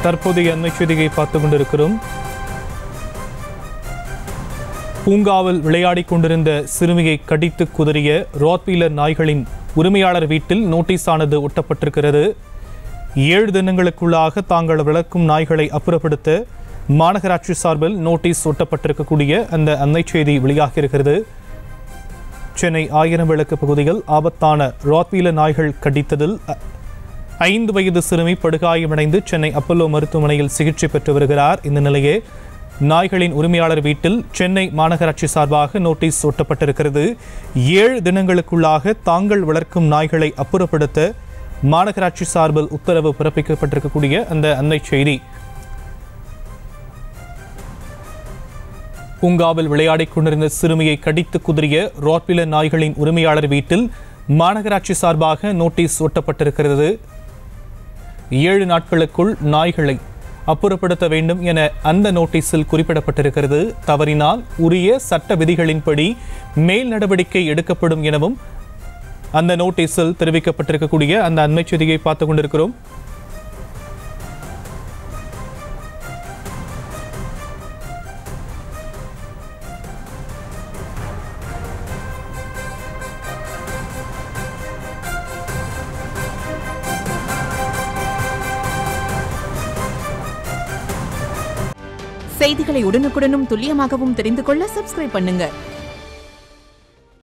தற்போதைய அண்மை செய்தியை பார்த்துக் கொண்டிருக்கிறோம் பூங்காவில் விளையாடிக் கொண்டிருந்த சிறுமியை கடித்து குதறிய ரோத்வீலர் நாய்களின் உரிமையாளர் வீட்டில் நோட்டீஸ் ஆனது ஒட்டப்பட்டிருக்கிறது ஏழு தினங்களுக்குள்ளாக தாங்கள் வளர்க்கும் நாய்களை அப்புறப்படுத்த மாநகராட்சி சார்பில் நோட்டீஸ் ஒட்டப்பட்டிருக்கக்கூடிய அந்த அன்னை செய்தி வெளியாகியிருக்கிறது சென்னை ஆயிரம் விளக்கு பகுதியில் ஆபத்தான ராத்வீலர் நாய்கள் கடித்ததில் அ- ஐந்து வயது சிறுமி படுகாயமடைந்து சென்னை அப்பல்லோ மருத்துவமனையில் சிகிச்சை பெற்று வருகிறார் இந்த நிலையே நாய்களின் உரிமையாளர் வீட்டில் சென்னை மாநகராட்சி சார்பாக நோட்டீஸ் ஒட்டப்பட்டிருக்கிறது ஏழு தினங்களுக்குள்ளாக தாங்கள் வளர்க்கும் நாய்களை அப்புறப்படுத்த மாநகராட்சி சார்பில் உத்தரவு பிறப்பிக்கப்பட்டிருக்கக்கூடிய அந்த அன்னை செய்தி பூங்காவில் விளையாடிக் கொண்டிருந்த சிறுமியை கடித்து குதறிய ராட்விலர் நாய்களின் உரிமையாளர் வீட்டில் மாநகராட்சி சார்பாக நோட்டீஸ் ஒட்டப்பட்டிருக்கிறது ஏழு நாட்களுக்குள் நாய்களை அப்புறப்படுத்த வேண்டும் என அந்த நோட்டீஸில் குறிப்பிடப்பட்டிருக்கிறது தவறினால் உரிய சட்ட விதிகளின்படி மேல் நடவடிக்கை எடுக்கப்படும் எனவும் அந்த நோட்டீஸில் தெரிவிக்கப்பட்டிருக்கக்கூடிய அந்த அண்மை செய்தியை பார்த்துக் கொண்டிருக்கிறோம் செய்திகளை உடனுக்குடனும் துல்லியமாகவும் தெரிந்து கொள்ள சப்ஸ்கிரைப் பண்ணுங்க